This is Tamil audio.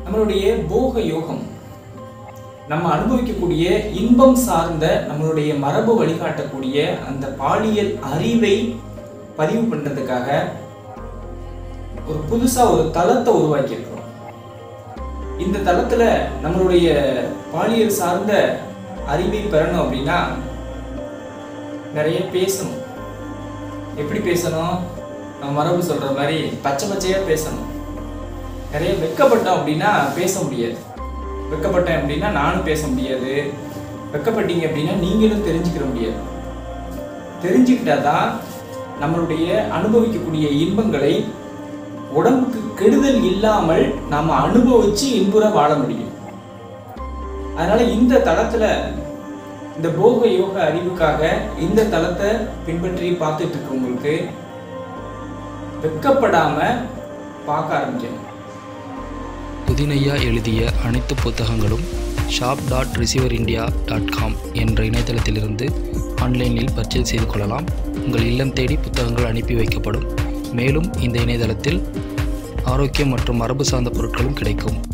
நம்மளுடைய போக யோகம் நம்ம அனுபவிக்கக்கூடிய இன்பம் சார்ந்த நம்மளுடைய மரபு வழிகாட்டக்கூடிய அந்த பாலியல் அறிவை பதிவு பண்றதுக்காக ஒரு புதுசா ஒரு தளத்தை உருவாக்கியிருக்கிறோம் இந்த தளத்துல நம்மளுடைய பாலியல் சார்ந்த அறிவை பெறணும் அப்படின்னா நிறைய பேசணும் எப்படி பேசணும் நம்ம மரபு சொல்ற மாதிரி பச்சை பச்சையா பேசணும் நிறைய வெக்கப்பட்டோம் அப்படின்னா பேச முடியாது வெக்கப்பட்டேன் அப்படின்னா நானும் பேச முடியாது வெக்கப்பட்டீங்க அப்படின்னா நீங்களும் தெரிஞ்சுக்கிற முடியாது தெரிஞ்சுக்கிட்டாதான் நம்மளுடைய அனுபவிக்கக்கூடிய இன்பங்களை உடம்புக்கு கெடுதல் இல்லாமல் நாம அனுபவிச்சு இன்புற வாழ முடியும் அதனால இந்த தளத்துல இந்த போக யோக அறிவுக்காக இந்த தளத்தை பின்பற்றி பார்த்துட்டு இருக்கவங்களுக்கு வெக்கப்படாம பார்க்க ஆரம்பிக்கணும் புதினையா எழுதிய அனைத்து புத்தகங்களும் shop dot receiver India dot com என்ற இணையதளத்திலிருந்து ஆன்லைனில் பர்ச்சேஸ் செய்து கொள்ளலாம் உங்கள் இல்லம் தேடி புத்தகங்கள் அனுப்பி வைக்கப்படும் மேலும் இந்த இணையதளத்தில் ஆரோக்கியம் மற்றும் மரபு சார்ந்த பொருட்களும் கிடைக்கும்